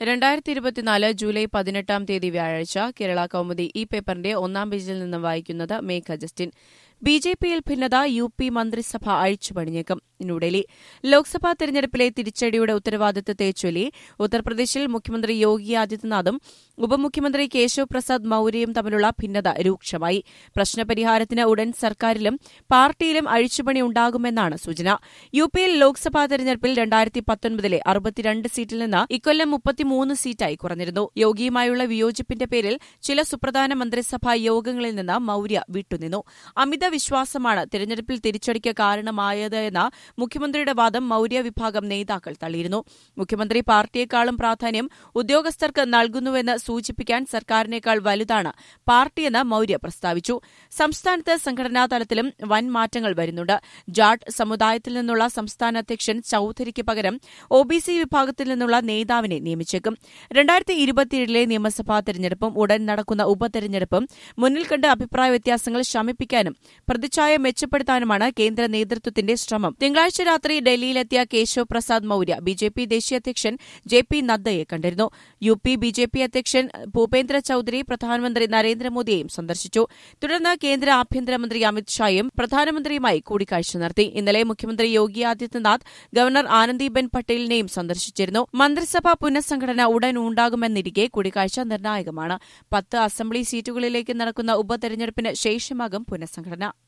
രണ്ടായിരത്തി ഇരുപത്തിനാല് ജൂലൈ പതിനെട്ടാം തീയതി വ്യാഴാഴ്ച കേരള കൗമുദി ഈ പേപ്പറിന്റെ ഒന്നാം പേജിൽ നിന്ന് വായിക്കുന്നത് മേഘ ജസ്റ്റിൻ ബി ജെ പിയിൽ ഭിന്നത യു പി മന്ത്രിസഭ അഴിച്ചുപണിഞ്ഞേക്കും ന്യൂഡൽഹി ലോക്സഭാ തെരഞ്ഞെടുപ്പിലെ തിരിച്ചടിയുടെ ഉത്തരവാദിത്തത്തെ ചൊല്ലി ഉത്തർപ്രദേശിൽ മുഖ്യമന്ത്രി യോഗി ആദിത്യനാഥും ഉപമുഖ്യമന്ത്രി കേശവ് പ്രസാദ് മൌര്യയും തമ്മിലുള്ള ഭിന്നത രൂക്ഷമായി പ്രശ്നപരിഹാരത്തിന് ഉടൻ സർക്കാരിലും പാർട്ടിയിലും അഴിച്ചുപണി ഉണ്ടാകുമെന്നാണ് സൂചന യു പിയിൽ ലോക്സഭാ തെരഞ്ഞെടുപ്പിൽ രണ്ടായിരത്തി പത്തൊൻപതിലെ അറുപത്തിരണ്ട് സീറ്റിൽ നിന്ന് ഇക്കൊല്ലം മുപ്പത്തിമൂന്ന് സീറ്റായി കുറഞ്ഞിരുന്നു യോഗിയുമായുള്ള വിയോജിപ്പിന്റെ പേരിൽ ചില സുപ്രധാന മന്ത്രിസഭാ യോഗങ്ങളിൽ നിന്ന് മൌര്യ വിട്ടുനിന്നു അമിത വിശ്വാസമാണ് തെരഞ്ഞെടുപ്പിൽ തിരിച്ചടിക്ക് കാരണമായത് എന്ന മുഖ്യമന്ത്രിയുടെ വാദം മൌര്യ വിഭാഗം നേതാക്കൾ തള്ളിയിരുന്നു മുഖ്യമന്ത്രി പാർട്ടിയെക്കാളും പ്രാധാന്യം ഉദ്യോഗസ്ഥർക്ക് നൽകുന്നുവെന്ന് സൂചിപ്പിക്കാൻ സർക്കാരിനേക്കാൾ വലുതാണ് പാർട്ടിയെന്ന് മൌര്യ പ്രസ്താവിച്ചു സംസ്ഥാനത്ത് സംഘടനാ തലത്തിലും വൻ മാറ്റങ്ങൾ വരുന്നുണ്ട് ജാട്ട് സമുദായത്തിൽ നിന്നുള്ള സംസ്ഥാന അധ്യക്ഷൻ ചൌധരിക്ക് പകരം ഒബിസി വിഭാഗത്തിൽ നിന്നുള്ള നേതാവിനെ നിയമിച്ചേക്കും രണ്ടായിരത്തി ഇരുപത്തിയേഴിലെ നിയമസഭാ തെരഞ്ഞെടുപ്പും ഉടൻ നടക്കുന്ന ഉപതെരഞ്ഞെടുപ്പും മുന്നിൽ കണ്ട് അഭിപ്രായ വ്യത്യാസങ്ങൾ ശമിപ്പിക്കാനും പ്രതിച്ഛായ മെച്ചപ്പെടുത്താനുമാണ് കേന്ദ്ര നേതൃത്വത്തിന്റെ ശ്രമം തിങ്കളാഴ്ച രാത്രി ഡൽഹിയിലെത്തിയ Keshav Prasad Maurya B J P ദേശീയ അധ്യക്ഷൻ ജെ പി നദ്ദയെ കണ്ടിരുന്നു U P B J P അധ്യക്ഷൻ ഭൂപേന്ദ്ര ചൌധരി പ്രധാനമന്ത്രി നരേന്ദ്രമോദിയെയും സന്ദർശിച്ചു തുടർന്ന് കേന്ദ്ര ആഭ്യന്തരമന്ത്രി അമിത് ഷായും പ്രധാനമന്ത്രിയുമായി കൂടിക്കാഴ്ച നടത്തി ഇന്നലെ മുഖ്യമന്ത്രി യോഗി ആദിത്യനാഥ് ഗവർണർ ആനന്ദിബെൻ പട്ടേലിനെയും സന്ദർശിച്ചിരുന്നു മന്ത്രിസഭാ പുനഃസംഘടന ഉടൻ ഉണ്ടാകുമെന്നിരിക്കെ കൂടിക്കാഴ്ച നിർണായകമാണ് പത്ത് അസംബ്ലി സീറ്റുകളിലേക്ക് നടക്കുന്ന ഉപതെരഞ്ഞെടുപ്പിന് ശേഷമാകും പുനഃസംഘടന